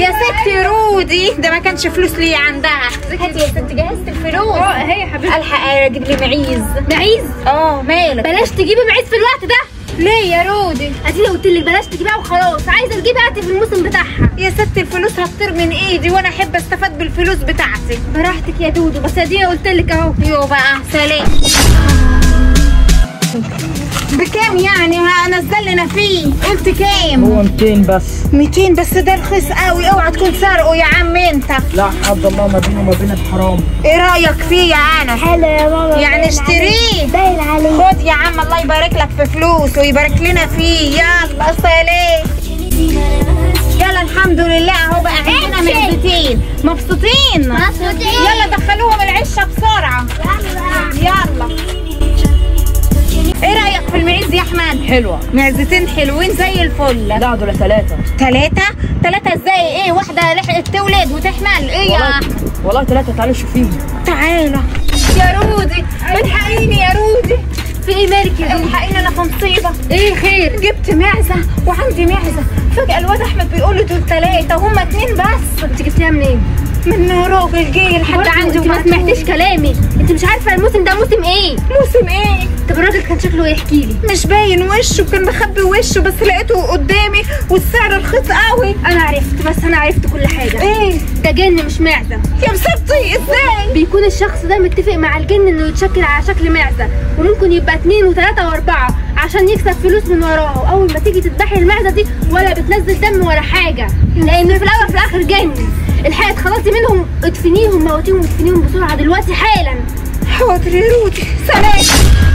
يا ستي رودي ده ما كانش فلوس لي عندها هاتي يا ستي جهزت الفلوس اه هي يا حبيبتي الحق اجيب لي معيز معيز اه مالك بلاش تجيبي معيز في الوقت ده ليه يا رودي اديني قلت لك بلاش تجيبيها وخلاص عايزه تجيبي هاتي في الموسم بتاعها يا ستي الفلوس هتطير من ايدي وانا احب استفاد بالفلوس بتاعتي براحتك يا دودو بس اديني قلت لك اهو يو بقى سلام بكام يعني هنزل لنا فيه قلت كام هو 200 بس 200 بس ده رخيص قوي اوعى تكون سارقه يا عم انت لا حد الله ما بينه وما بينك حرام ايه رايك فيه يا انا حلو يا ماما يعني اشتريه باين عليه خد يا عم الله يبارك لك في فلوس ويبارك لنا فيه يلا سلام يلا الحمد لله اهو بقى عندنا معزتين مبسوطين مبسوطين. يلا دخلوهم العشه بسرعه يلا ايه رايك في المعز يا احمد حلوة معزتين حلوين زي الفل لا دول ثلاثة ثلاثة ثلاثة ازاي ايه واحدة لحقت تولد وتحمل ايه يا والله والله ثلاثة تعالوا شوفيهم تعالى يا رودي الحقيني يا رودي في ايه مالك يا دودو الحقيني انا في مصيبة ايه خير جبت معزة وعندي معزة فجأة الواد احمد بيقول لي دول ثلاثة وهم اتنين بس انت جبتيها منين من راجل جه لحد برضه عندي انت ما وبعتولي. سمعتيش كلامي انت مش عارفه الموسم ده موسم ايه موسم ايه طب الراجل كان شكله ايه احكي لي مش باين وشه كان مخبي وشه بس لقيته قدامي والسعر رخيص قوي انا عرفت بس انا عرفت كل حاجه ايه ده جن مش معزه يا مسبتي ازاي بيكون الشخص ده متفق مع الجن انه يتشكل على شكل معزه وممكن يبقى اتنين وتلاته واربعه عشان يكسب فلوس من وراها واول ما تيجي تذبحي المعزه دي ولا بتنزل دم ولا حاجه لان في الاول وفي الاخر جن الحقيقه تخلصي منهم ادفنيهم موتيهم ادفنيهم بسرعه دلوقتي حالا حاضر يا رودي سلام